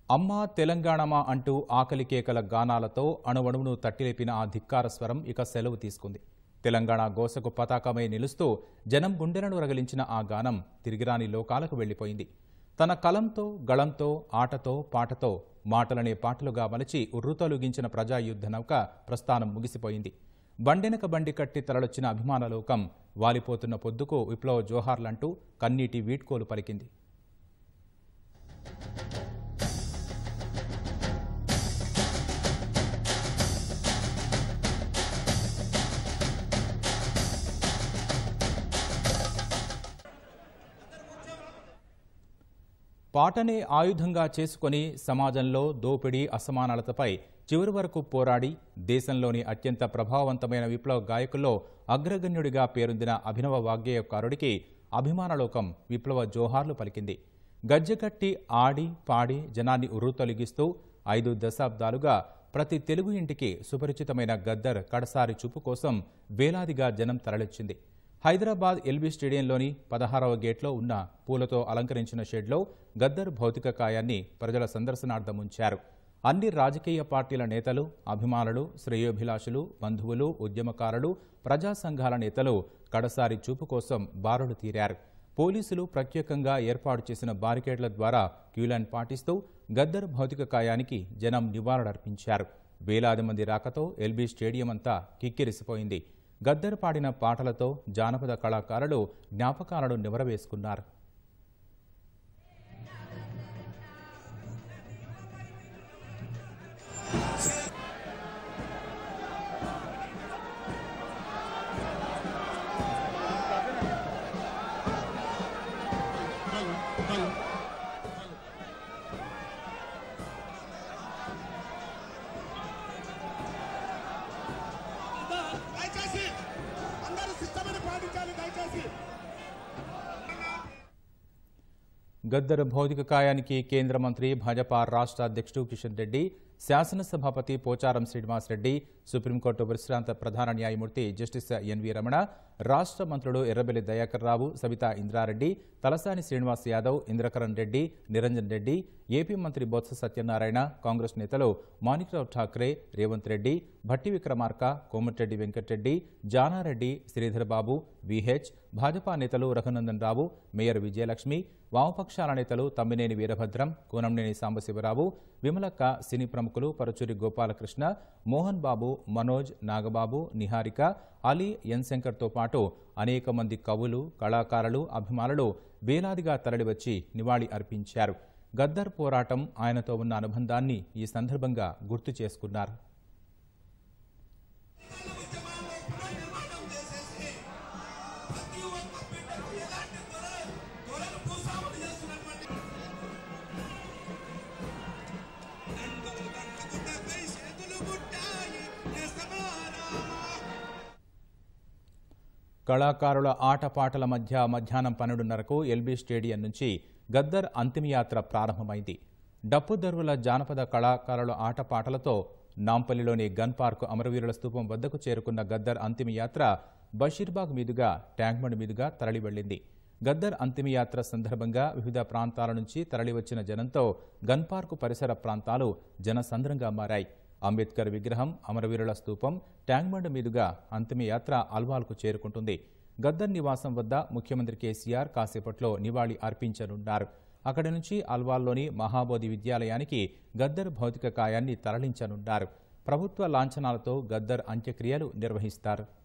అమ్మా తెలంగాణమా అంటూ ఆకలి కేకల గానాలతో అణువణువును తట్టిలేపిన ఆ ధిక్కార స్వరం ఇక సెలవు తీసుకుంది తెలంగాణ గోసకు పతాకమై నిలుస్తూ జనం గుండెలను రగిలించిన ఆ గానం తిరిగిరాని లోకాలకు వెళ్లిపోయింది తన కలంతో గళంతో ఆటతో పాటతో మాటలనే పాటలుగా మలచి ఉర్రుతలుగించిన ప్రజాయుద్ధ నౌక ప్రస్థానం ముగిసిపోయింది బండెనక బండి కట్టి తరలొచ్చిన అభిమాన లోకం వాలిపోతున్న పొద్దుకు విప్లవ జోహార్లంటూ కన్నీటి వీడ్కోలు పలికింది పాటనే ఆయుధంగా చేసుకొని సమాజంలో దోపిడీ అసమానతపై చివరి వరకు పోరాడి దేశంలోని అత్యంత ప్రభావవంతమైన విప్లవ గాయకుల్లో అగ్రగణ్యుడిగా పేరొందిన అభినవ వాగ్గేయకారుడికి అభిమానలోకం విప్లవ జోహార్లు పలికింది గజ్జెకట్టి ఆడి పాడి జనాన్ని ఉర్రుతొలగిస్తూ ఐదు దశాబ్దాలుగా ప్రతి తెలుగు ఇంటికి సుపరిచితమైన గద్దర్ కడసారి చూపు కోసం వేలాదిగా జనం తరలిచ్చింది హైదరాబాద్ ఎల్బీ స్టేడియంలోని పదహారవ గేట్లో ఉన్న పూలతో అలంకరించిన షెడ్లో గద్దర్ భౌతిక కాయాన్ని ప్రజల సందర్శనార్థం ఉంచారు అన్ని రాజకీయ పార్టీల నేతలు అభిమానులు శ్రేయోభిలాషులు బంధువులు ఉద్యమకారులు ప్రజా సంఘాల నేతలు కడసారి చూపు కోసం బారులు తీరారు పోలీసులు ప్రత్యేకంగా ఏర్పాటు చేసిన బారికేడ్ల ద్వారా క్యూలైన్ పాటిస్తూ గద్దర్ భౌతిక కాయానికి జనం నివాళులర్పించారు వేలాది మంది రాకతో ఎల్బీ స్టేడియం అంతా కిక్కిరిసిపోయింది గద్దర్ పాడిన పాటలతో జానపద కళాకారులు జ్ఞాపకాలను నివరవేసుకున్నారు దయచేసి అందరూ సిస్టమ్ని పాటించాలి దయచేసి గద్దర్ భౌతిక కాయానికి కేంద్ర మంత్రి భాజపా రాష్ట్ర అధ్యక్షుడు కిషన్ రెడ్డి శాసనసభాపతి పోచారం శ్రీనివాస్ రెడ్డి సుప్రీంకోర్టు విశ్రాంత ప్రధాన న్యాయమూర్తి జస్టిస్ ఎన్వి రమణ రాష్ట్ర మంత్రులు ఎర్రబెల్లి దయాకర్ రావు సవితా ఇంద్రారెడ్డి తలసాని శ్రీనివాస్ యాదవ్ ఇంద్రకరణ్ రెడ్డి నిరంజన్ రెడ్డి ఏపీ మంత్రి బొత్స సత్యనారాయణ కాంగ్రెస్ నేతలు మాణిక్రావు ఠాక్రే రేవంత్ రెడ్డి భట్టి విక్రమార్క కోమటిరెడ్డి వెంకటరెడ్డి జానారెడ్డి శ్రీధర్ బాబు విహెచ్ భాజపా నేతలు రఘునందన్ రావు మేయర్ విజయలక్ష్మి వామపక్షాల నేతలు తమ్మినేని వీరభద్రం కూనంనేని సాంబశివరావు విమలక్క సినీ ప్రముఖులు పరుచూరి గోపాలకృష్ణ మోహన్ బాబు మనోజ్ నాగబాబు నిహారిక అలీ ఎన్ శంకర్తో పాటు అనేక మంది కవులు కళాకారులు అభిమానులు వేలాదిగా తరలివచ్చి నివాళి అర్పించారు గద్దర్ పోరాటం ఆయనతో ఉన్న అనుబంధాన్ని ఈ సందర్భంగా గుర్తు చేసుకున్నారు కళాకారుల ఆటపాటల మధ్య మధ్యాహ్నం పన్నెండున్నరకు ఎల్బీ స్టేడియం నుంచి గద్దర్ అంతిమయాత్ర ప్రారంభమైంది డప్పు దరువుల జానపద కళాకారుల ఆటపాటలతో నాంపల్లిలోని గన్ పార్క్ అమరవీరుల స్తూపం వద్దకు చేరుకున్న గద్దర్ అంతిమయాత్ర బషీర్బాగ్ మీదుగా ట్యాంక్బండ్ మీదుగా తరలి వెళ్ళింది గద్దర్ అంతిమయాత్ర సందర్భంగా వివిధ ప్రాంతాల నుంచి తరలివచ్చిన జనంతో గన్ పార్కు పరిసర ప్రాంతాలు జనసంద్రంగా మారాయి అంబేద్కర్ విగ్రహం అమరవీరుల స్తూపం ట్యాంక్బండ్ మీదుగా అంతిమయాత్ర అల్వాల్కు చేరుకుంటుంది గద్దర్ నివాసం వద్ద ముఖ్యమంత్రి కేసీఆర్ కాసేపట్లో నివాళి అర్పించనున్నారు అక్కడి నుంచి అల్వాల్లోని మహాబోధి విద్యాలయానికి గద్దర్ భౌతిక కాయాన్ని తరలించనున్నారు ప్రభుత్వ లాంఛనాలతో గద్దర్ అంత్యక్రియలు నిర్వహిస్తారు